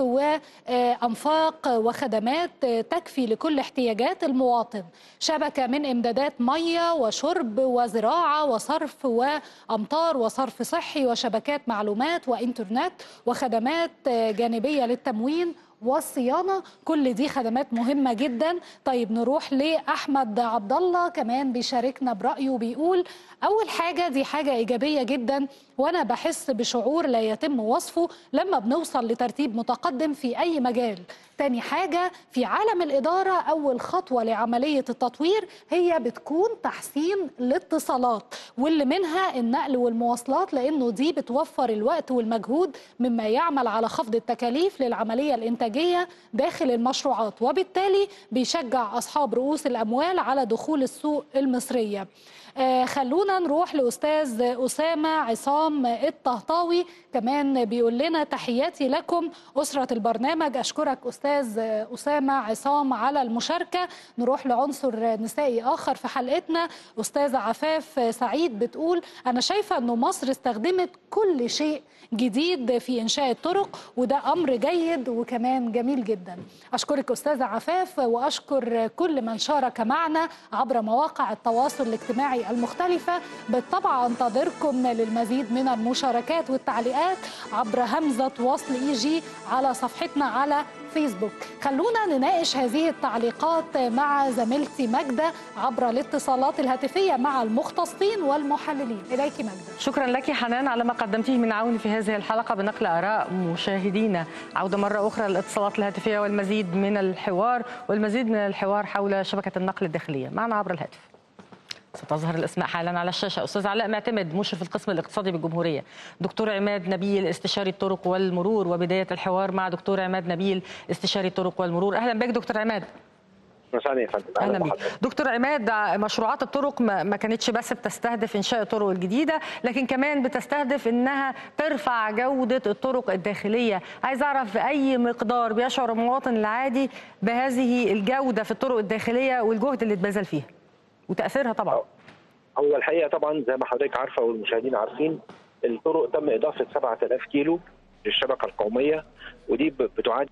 وأنفاق وخدمات تكفي لكل احتياجات المواطن شبكة من إمدادات مية وشرب وزراعة وصرف وأمطار وصرف صحي وشبكات معلومات وإنترنت وخدمات جانبية للتموين والصيانه كل دي خدمات مهمه جدا طيب نروح لاحمد عبد الله كمان بيشاركنا برايه وبيقول اول حاجه دي حاجه ايجابيه جدا وانا بحس بشعور لا يتم وصفه لما بنوصل لترتيب متقدم في اي مجال تاني حاجة في عالم الإدارة أول خطوة لعملية التطوير هي بتكون تحسين الاتصالات واللي منها النقل والمواصلات لأنه دي بتوفر الوقت والمجهود مما يعمل على خفض التكاليف للعملية الإنتاجية داخل المشروعات وبالتالي بيشجع أصحاب رؤوس الأموال على دخول السوق المصرية آه خلونا نروح لأستاذ أسامة عصام الطهطاوي كمان بيقول لنا تحياتي لكم أسرة البرنامج أشكرك أستاذ أسامة عصام على المشاركة نروح لعنصر نسائي آخر في حلقتنا أستاذة عفاف سعيد بتقول أنا شايفة أنه مصر استخدمت كل شيء جديد في إنشاء الطرق وده أمر جيد وكمان جميل جدا أشكرك أستاذة عفاف وأشكر كل من شارك معنا عبر مواقع التواصل الاجتماعي المختلفة بالطبع أنتظركم للمزيد من المشاركات والتعليقات عبر همزة وصل إي جي على صفحتنا على فيسبوك خلونا نناقش هذه التعليقات مع زميلتي ماجدة عبر الاتصالات الهاتفية مع المختصين والمحللين إليك ماجدة شكرا لك حنان على ما قدمتيه من عون في هذه الحلقة بنقل آراء مشاهدينا عودة مرة أخرى للاتصالات الهاتفية والمزيد من الحوار والمزيد من الحوار حول شبكة النقل الداخلية معنا عبر الهاتف ستظهر الاسماء حالا على الشاشه استاذ علاء معتمد مشرف القسم الاقتصادي بالجمهوريه دكتور عماد نبيل استشاري الطرق والمرور وبدايه الحوار مع دكتور عماد نبيل استشاري الطرق والمرور اهلا بك دكتور عماد مساء يا فندم اهلا بك دكتور عماد مشروعات الطرق ما كانتش بس بتستهدف انشاء الطرق الجديده لكن كمان بتستهدف انها ترفع جوده الطرق الداخليه عايز اعرف باي مقدار بيشعر المواطن العادي بهذه الجوده في الطرق الداخليه والجهد اللي اتبذل فيها وتاثيرها طبعا هو الحقيقه طبعا زي ما حضرتك عارفه والمشاهدين عارفين الطرق تم اضافه 7000 كيلو للشبكه القوميه ودي بتعادل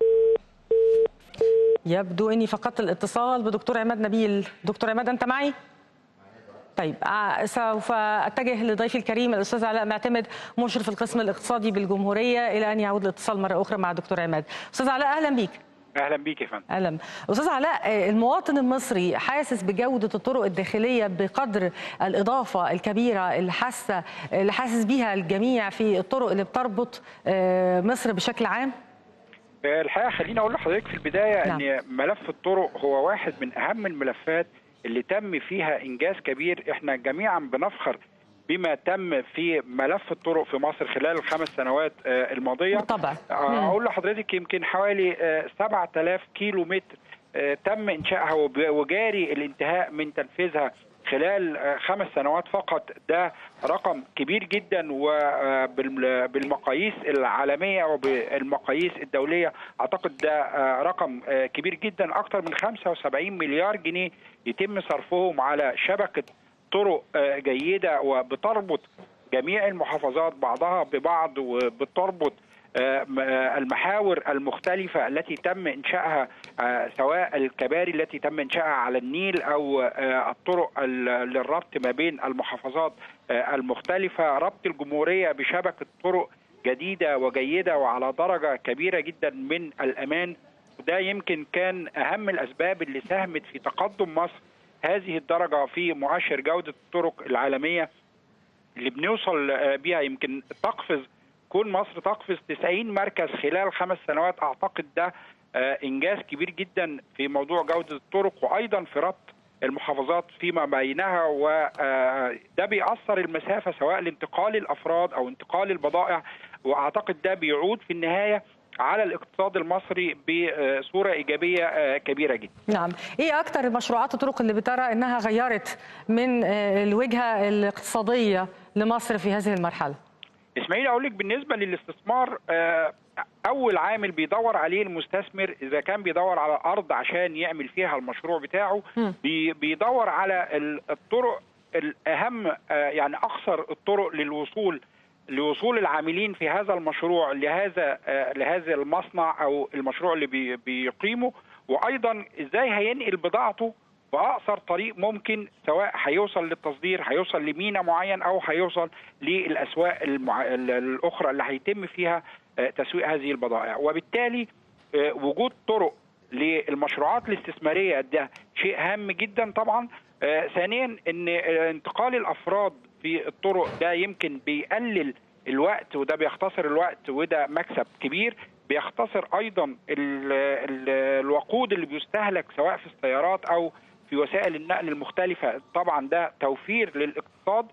يبدو اني فقدت الاتصال بدكتور عماد نبيل دكتور عماد انت معي طيب سوف اتجه لضيفي الكريم الاستاذ علاء معتمد مشرف القسم الاقتصادي بالجمهوريه الى ان يعود الاتصال مره اخرى مع دكتور عماد استاذ علاء اهلا بيك اهلا بيك يا فندم اهلا استاذ علاء المواطن المصري حاسس بجوده الطرق الداخليه بقدر الاضافه الكبيره اللي حاسه اللي حاسس بيها الجميع في الطرق اللي بتربط مصر بشكل عام الحقيقه خليني اقول لحضرتك في البدايه نعم. ان ملف الطرق هو واحد من اهم الملفات اللي تم فيها انجاز كبير احنا جميعا بنفخر بما تم في ملف الطرق في مصر خلال الخمس سنوات الماضيه طبعا اقول لحضرتك يمكن حوالي 7000 كيلو متر تم انشائها وجاري الانتهاء من تنفيذها خلال خمس سنوات فقط ده رقم كبير جدا وبالمقاييس العالميه وبالمقاييس الدوليه اعتقد ده رقم كبير جدا اكثر من 75 مليار جنيه يتم صرفهم على شبكه طرق جيده وبتربط جميع المحافظات بعضها ببعض وبتربط المحاور المختلفة التي تم إنشائها سواء الكباري التي تم إنشائها على النيل أو الطرق للربط ما بين المحافظات المختلفة ربط الجمهورية بشبكة طرق جديدة وجيدة وعلى درجة كبيرة جدا من الأمان ده يمكن كان أهم الأسباب اللي ساهمت في تقدم مصر هذه الدرجة في مؤشر جودة الطرق العالمية اللي بنوصل بيها يمكن تقفز كون مصر تقفز 90 مركز خلال خمس سنوات اعتقد ده انجاز كبير جدا في موضوع جوده الطرق وايضا في ربط المحافظات فيما بينها وده بيأثر المسافه سواء لانتقال الافراد او انتقال البضائع واعتقد ده بيعود في النهايه على الاقتصاد المصري بصوره ايجابيه كبيره جدا. نعم، ايه اكثر المشروعات الطرق اللي بترى انها غيرت من الوجهه الاقتصاديه لمصر في هذه المرحله؟ اسماعيل اقول لك بالنسبه للاستثمار اول عامل بيدور عليه المستثمر اذا كان بيدور على ارض عشان يعمل فيها المشروع بتاعه بيدور على الطرق الاهم يعني اقصر الطرق للوصول لوصول العاملين في هذا المشروع لهذا لهذا المصنع او المشروع اللي بيقيمه وايضا ازاي هينقل بضاعته باقصر طريق ممكن سواء هيوصل للتصدير هيوصل لمينا معين او هيوصل للاسواق المع... الاخرى اللي هيتم فيها تسويق هذه البضائع وبالتالي وجود طرق للمشروعات الاستثماريه ده شيء هام جدا طبعا ثانيا ان انتقال الافراد في الطرق ده يمكن بيقلل الوقت وده بيختصر الوقت وده مكسب كبير بيختصر ايضا ال ال الوقود اللي بيستهلك سواء في السيارات او في وسائل النقل المختلفة طبعا ده توفير للاقتصاد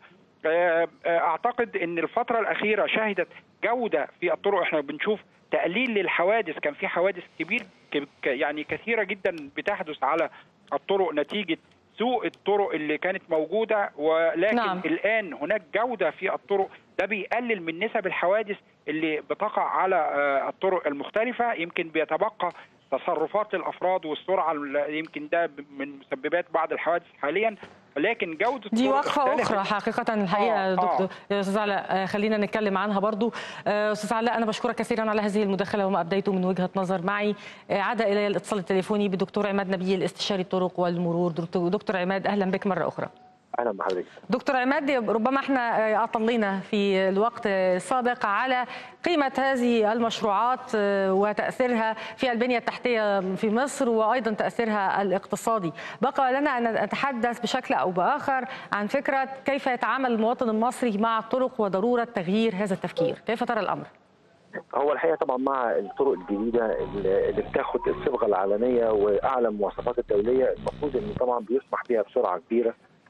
اعتقد ان الفترة الاخيرة شهدت جودة في الطرق احنا بنشوف تقليل للحوادث كان في حوادث كبير يعني كثيرة جدا بتحدث على الطرق نتيجة سوء الطرق اللي كانت موجودة ولكن نعم. الآن هناك جودة في الطرق ده بيقلل من نسب الحوادث اللي بتقع على الطرق المختلفة يمكن بيتبقى تصرفات الافراد والسرعه يمكن ده من مسببات بعض الحوادث حاليا لكن جوده دي وقفه اخرى حقيقه الحقيقه آه دكتور آه. استاذ علاء خلينا نتكلم عنها برضو استاذ علاء انا بشكرك كثيرا على هذه المداخله وما ابديته من وجهه نظر معي عاد الي الاتصال التليفوني بدكتور عماد نبيل استشاري الطرق والمرور دكتور عماد اهلا بك مره اخرى اهلا بحضرتك دكتور عماد ربما احنا اطلينا في الوقت السابق على قيمه هذه المشروعات وتاثيرها في البنيه التحتيه في مصر وايضا تاثيرها الاقتصادي بقى لنا ان نتحدث بشكل او باخر عن فكره كيف يتعامل المواطن المصري مع الطرق وضروره تغيير هذا التفكير كيف ترى الامر هو الحقيقه طبعا مع الطرق الجديده اللي بتاخد الصبغه العالميه واعلى المواصفات الدوليه المفروض ان طبعا بيسمح بها بسرعه كبيره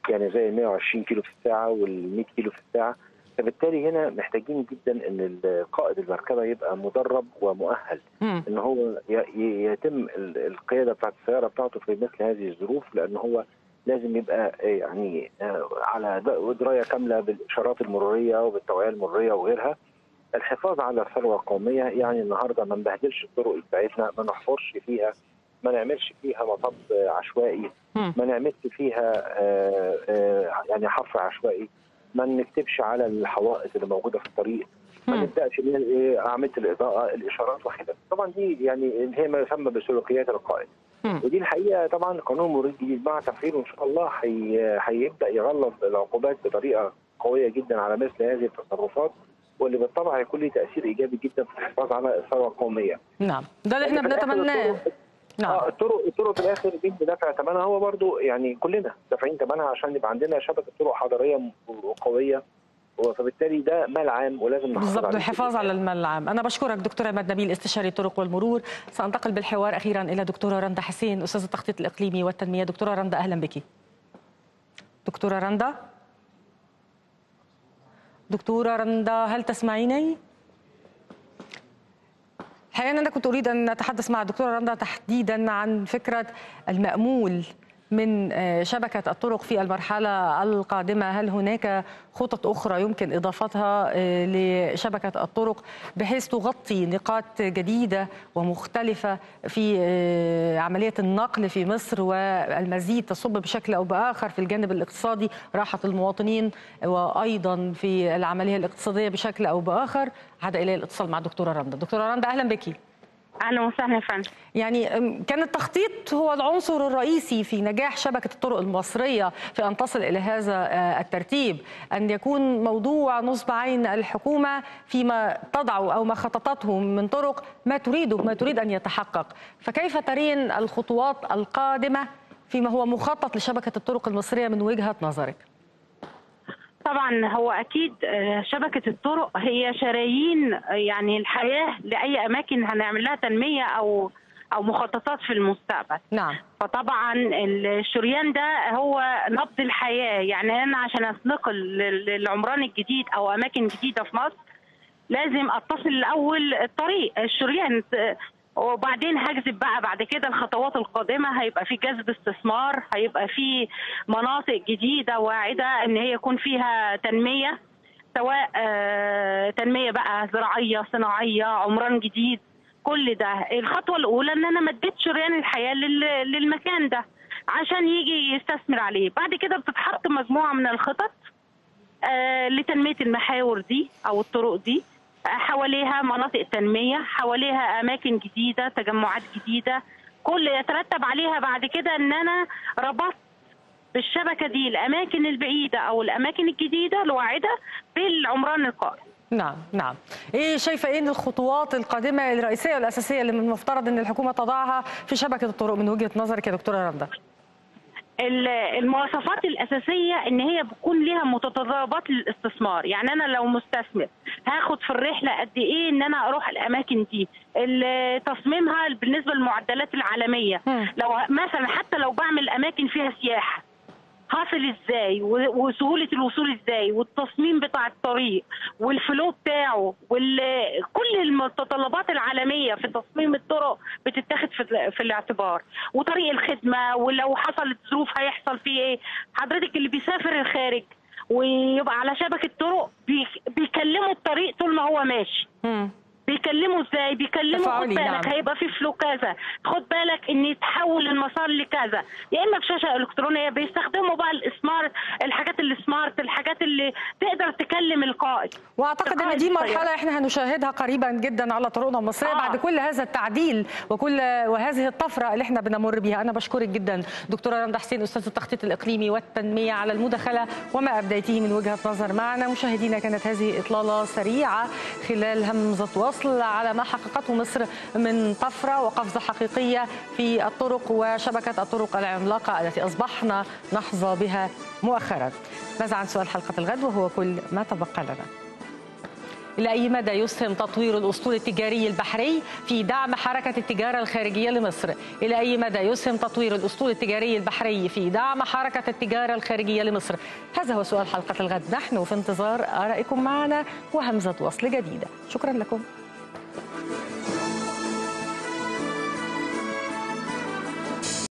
يعني زي ال 120 كيلو في الساعه وال 100 كيلو في الساعه فبالتالي هنا محتاجين جدا ان قائد المركبه يبقى مدرب ومؤهل مم. ان هو ي- ي- يتم ال- القياده بتاعت السياره بتاعته في مثل هذه الظروف لان هو لازم يبقى آه، يعني آه، على د- درايه كامله بالاشارات المروريه وبالتوعيه المروريه وغيرها الحفاظ على الثروه القوميه يعني النهارده ما نبهدلش الطرق بتاعتنا ما نحفرش فيها ما نعملش فيها مطب عشوائي مم. ما نعملش فيها آه، آه، يعني حفر عشوائي ما نكتبش على الحوائط اللي موجوده في الطريق ما مم. نبداش ان ايه اعمده الاضاءه الاشارات وخلافه طبعا دي يعني اللي هي ما يسمى بسلوكيات القائد مم. ودي الحقيقه طبعا قانون المرور الجديد مع تفعيله ان شاء الله هي- هيبدا يغلظ العقوبات بطريقه قويه جدا على مثل هذه التصرفات واللي بالطبع هيكون له تاثير ايجابي جدا في الحفاظ على الثروه القوميه. نعم ده اللي احنا في الآخر بنتمناه الطرق- نعم اه الطرق الطرق في الاخر مين بدافع ثمنها هو برضو يعني كلنا دافعين ثمنها عشان يبقى عندنا شبكه طرق حضريه م- وقويه فبالتالي ده مال عام ولازم نحافظ بالضبط عليه. الحفاظ على المال العام أنا بشكرك دكتور عماد نبيل استشاري الطرق والمرور سأنتقل بالحوار أخيرا إلى دكتورة رندا حسين أستاذ التخطيط الإقليمي والتنمية دكتورة رندا أهلا بك دكتورة رندا دكتورة رندا هل تسمعيني؟ الحقيقة أنا كنت أريد أن أتحدث مع الدكتورة رندا تحديدا عن فكرة المأمول من آه، شبكة الطرق في المرحلة القادمة هل هناك خطط أخرى يمكن إضافتها آه، لشبكة الطرق بحيث تغطي نقاط جديدة ومختلفة في آه، عملية النقل في مصر والمزيد تصب بشكل أو بآخر في الجانب الاقتصادي راحة المواطنين وأيضا في العملية الاقتصادية بشكل أو بآخر عاد إلي الاتصال مع الدكتورة رندا دكتورة رندا أهلا بك اهلا وسهلا يا فندم يعني أم، كان التخطيط هو العنصر الرئيسي في نجاح شبكة الطرق المصرية في أن تصل إلى هذا آه، الترتيب أن يكون موضوع نصب عين الحكومة فيما تضع أو ما خططته من طرق ما تريده ما تريد أن يتحقق فكيف ترين الخطوات القادمة فيما هو مخطط لشبكة الطرق المصرية من وجهة نظرك طبعا هو اكيد آه، شبكه الطرق هي شرايين آه، يعني الحياه لاي اماكن هنعمل لها تنميه او او مخططات في المستقبل نعم فطبعا الشريان ده هو نبض الحياه يعني انا عشان اتنقل لل- للعمران الجديد او اماكن جديده في مصر لازم اتصل الاول الطريق الشريان آه، وبعدين هجذب بقى بعد كده الخطوات القادمه هيبقى في جذب استثمار هيبقى في مناطق جديده واعده ان هي يكون فيها تنميه سواء آه، تنميه بقى زراعيه صناعيه عمران جديد كل ده الخطوه الاولى ان انا مديت شريان الحياه لل- للمكان ده عشان يجي يستثمر عليه بعد كده بتتحط مجموعه من الخطط آه، لتنميه المحاور دي او الطرق دي آه، حواليها مناطق تنميه حواليها اماكن جديده تجمعات جديده كل يترتب عليها بعد كده ان انا ربطت بالشبكه دي الاماكن البعيده او الاماكن الجديده الواعده بالعمران القائم نعم نعم ايه شايفه ايه الخطوات القادمه الرئيسيه والاساسيه اللي من المفترض ان الحكومه تضعها في شبكه الطرق من وجهه نظرك يا دكتوره رندا ال- المواصفات الاساسيه ان هي بتكون ليها متطلبات للاستثمار يعني انا لو مستثمر هاخد في الرحله قد ايه ان انا اروح الاماكن دي ال- تصميمها بالنسبه للمعدلات العالميه لو مثلا حتى لو بعمل اماكن فيها سياحه هصل ازاي و- وسهوله الوصول ازاي والتصميم بتاع الطريق والفلو بتاعه وكل المتطلبات العالميه في تصميم الطرق بتتاخد في, في الاعتبار وطريق الخدمه ولو حصلت ظروف هيحصل فيه ايه حضرتك اللي بيسافر الخارج ويبقى على شبكه طرق بي- بيكلموا الطريق طول ما هو ماشي بيكلموا ازاي بيكلموا خد تفاعلي، بالك نعم. هيبقى في فلو كذا خد بالك ان يتحول المسار لكذا يا اما بشاشه الكترونيه بيستخدموا بقى السمارت الحاجات السمارت الحاجات اللي تقدر تكلم القائد واعتقد ان القائد دي السيارة. مرحله احنا هنشاهدها قريبا جدا على طرقنا المصريه آه. بعد كل هذا التعديل وكل وهذه الطفره اللي احنا بنمر بها انا بشكرك جدا دكتوره رندا حسين استاذ التخطيط الاقليمي والتنميه على المداخله وما ابديتيه من وجهه نظر معنا مشاهدينا كانت هذه اطلاله سريعه خلال همزه وصل على ما حققته مصر من طفره وقفزه حقيقيه في الطرق وشبكه الطرق العملاقه التي اصبحنا نحظى بها مؤخرا ماذا عن سؤال حلقه الغد وهو كل ما تبقى لنا إلى أي مدى يسهم تطوير الأسطول التجاري البحري في دعم حركة التجارة الخارجية لمصر إلى أي مدى يسهم تطوير الأسطول التجاري البحري في دعم حركة التجارة الخارجية لمصر هذا هو سؤال حلقة الغد نحن في انتظار آرائكم معنا وهمزة وصل جديدة شكرا لكم